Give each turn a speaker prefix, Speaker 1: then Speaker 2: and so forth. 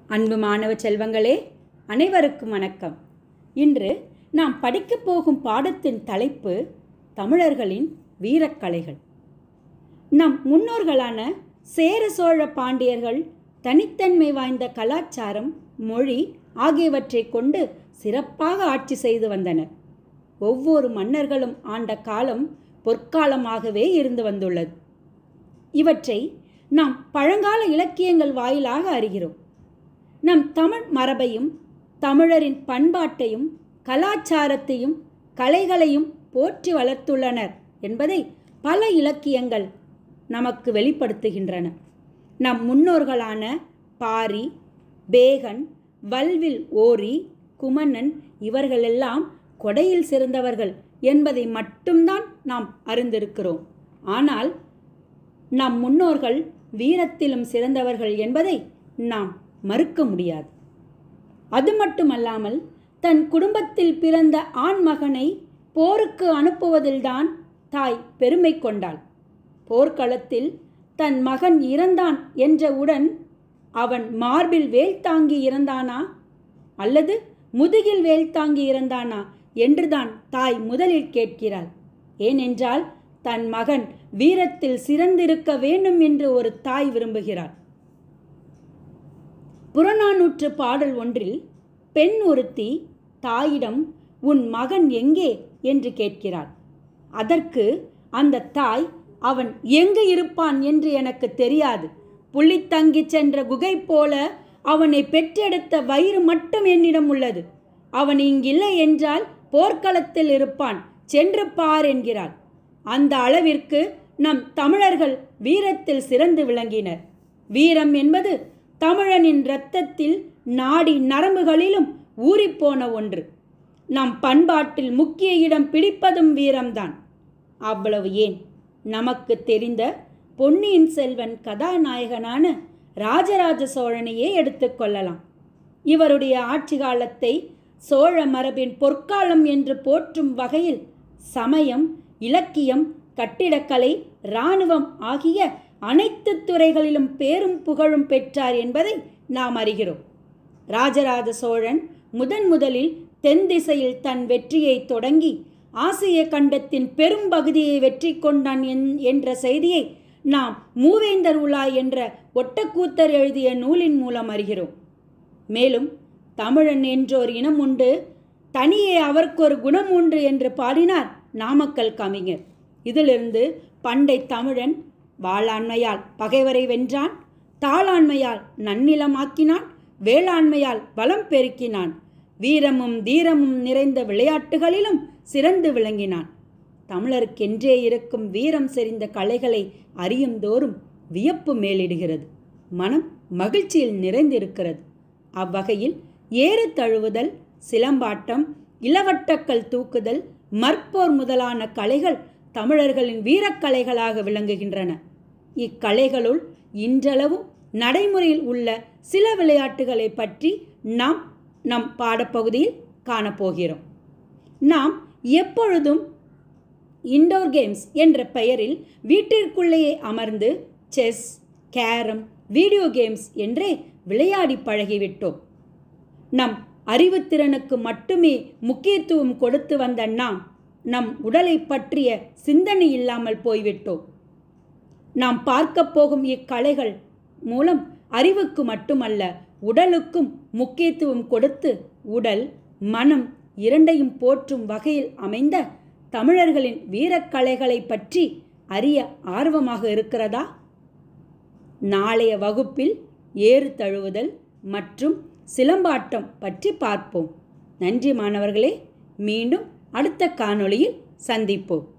Speaker 1: அன்பு மாணவ செல்வங்களே அனைவருக்கும் வணக்கம் இன்று நாம் படிக்கப் போகும் பாடத்தின் தலைப்பு தமிழர்களின் வீரக்கலைகள் நம் முன்னோர்களான சேர சோழ பாண்டியர்கள் தனித்தன்மை வாய்ந்த கலாச்சாரம் மொழி ஆகியவற்றை கொண்டு சிறப்பாக ஆட்சி செய்து வந்தனர் ஒவ்வொரு மன்னர்களும் ஆண்ட காலம் பொற்காலமாகவே இருந்து வந்துள்ளது இவற்றை நாம் பழங்கால இலக்கியங்கள் வாயிலாக அறிகிறோம் நம் தமிழ் மரபையும் தமிழரின் பண்பாட்டையும் கலாச்சாரத்தையும் கலைகளையும் போற்றி வளர்த்துள்ளனர் என்பதை பல இலக்கியங்கள் நமக்கு வெளிப்படுத்துகின்றன நம் முன்னோர்களான பாரி பேகன் வல்வில் ஓரி குமணன் இவர்களெல்லாம் கொடையில் சிறந்தவர்கள் என்பதை மட்டும்தான் நாம் அறிந்திருக்கிறோம் ஆனால் நம் முன்னோர்கள் வீரத்திலும் சிறந்தவர்கள் என்பதை நாம் மறுக்க முடியாது அது மட்டுமல்லாமல் தன் குடும்பத்தில் பிறந்த ஆண் மகனை போருக்கு அனுப்புவதில்தான் தாய் பெருமை கொண்டாள் போர்க்களத்தில் தன் மகன் இறந்தான் என்றவுடன் அவன் மார்பில் வேல் தாங்கி இறந்தானா அல்லது முதுகில் வேல் தாங்கி இறந்தானா என்றுதான் தாய் முதலில் கேட்கிறாள் ஏனென்றால் தன் மகன் வீரத்தில் சிறந்திருக்க வேண்டும் என்று ஒரு தாய் விரும்புகிறாள் புறநானூற்று பாடல் ஒன்றில் பெண் ஒருத்தி தாயிடம் உன் மகன் எங்கே என்று கேட்கிறாள் அதற்கு அந்த தாய் அவன் எங்கு இருப்பான் என்று எனக்கு தெரியாது புள்ளித்தங்கி சென்ற குகை போல அவனை பெற்றெடுத்த வயிறு மட்டும் என்னிடம் உள்ளது அவன் இங்கில்லை என்றால் போர்க்களத்தில் இருப்பான் சென்று பார் என்கிறாள் அந்த அளவிற்கு நம் தமிழர்கள் வீரத்தில் சிறந்து விளங்கினர் வீரம் என்பது தமிழனின் இரத்தத்தில் நாடி நரம்புகளிலும் ஊறிப்போன ஒன்று நம் பண்பாட்டில் முக்கிய இடம் பிடிப்பதும் வீரம்தான் அவ்வளவு ஏன் நமக்கு தெரிந்த பொன்னியின் செல்வன் கதாநாயகனான ராஜராஜ சோழனையே எடுத்துக்கொள்ளலாம் இவருடைய ஆட்சி காலத்தை சோழ மரபின் பொற்காலம் என்று போற்றும் வகையில் சமயம் இலக்கியம் கட்டிடக்கலை இராணுவம் ஆகிய அனைத்து துறைகளிலும் பேரும் புகழும் பெற்றார் என்பதை நாம் அறிகிறோம் ராஜராஜ சோழன் முதன் முதலில் தென் திசையில் தன் வெற்றியை தொடங்கி ஆசிய கண்டத்தின் பெரும் பகுதியை வெற்றி கொண்டான் என்ற செய்தியை நாம் மூவேந்தர் உலா என்ற ஒட்டக்கூத்தர் எழுதிய நூலின் மூலம் அறிகிறோம் மேலும் தமிழன் என்றோர் இனம் உண்டு தனியே அவருக்கு ஒரு குணம் உண்டு என்று பாடினார் நாமக்கல் கவிஞர் இதிலிருந்து பண்டை தமிழன் வாளாண்மையால் பகைவரை வென்றான் தாளாண்மையால் நன்னிலமாக்கினான் வேளாண்மையால் பலம் பெருக்கினான் வீரமும் தீரமும் நிறைந்த விளையாட்டுகளிலும் சிறந்து விளங்கினான் தமிழருக்கென்றே இருக்கும் வீரம் செறிந்த கலைகளை அறியும் தோறும் வியப்பு மேலிடுகிறது மனம் மகிழ்ச்சியில் நிறைந்திருக்கிறது அவ்வகையில் ஏறு தழுவுதல் சிலம்பாட்டம் இளவட்டக்கல் தூக்குதல் மற்போர் முதலான கலைகள் தமிழர்களின் வீரக்கலைகளாக விளங்குகின்றன இக்கலைகளுள் இன்றளவும் நடைமுறையில் உள்ள சில விளையாட்டுகளை பற்றி நாம் நம் பாடப்பகுதியில் காணப்போகிறோம் நாம் எப்பொழுதும் இண்டோர் கேம்ஸ் என்ற பெயரில் வீட்டிற்குள்ளேயே அமர்ந்து செஸ் கேரம் வீடியோ கேம்ஸ் என்றே விளையாடி பழகிவிட்டோம் நம் அறிவுத்திறனுக்கு மட்டுமே முக்கியத்துவம் கொடுத்து வந்த நாம் நம் உடலை பற்றிய சிந்தனை இல்லாமல் போய்விட்டோம் நாம் பார்க்க போகும் இக்கலைகள் மூலம் அறிவுக்கு மட்டுமல்ல உடலுக்கும் முக்கியத்துவம் கொடுத்து உடல் மனம் இரண்டையும் போற்றும் வகையில் அமைந்த தமிழர்களின் வீரக்கலைகளை பற்றி அறிய ஆர்வமாக இருக்கிறதா நாளைய வகுப்பில் ஏறு தழுவுதல் மற்றும் சிலம்பாட்டம் பற்றி பார்ப்போம் நன்றி மாணவர்களே மீண்டும் அடுத்த காணொளியில் சந்திப்போம்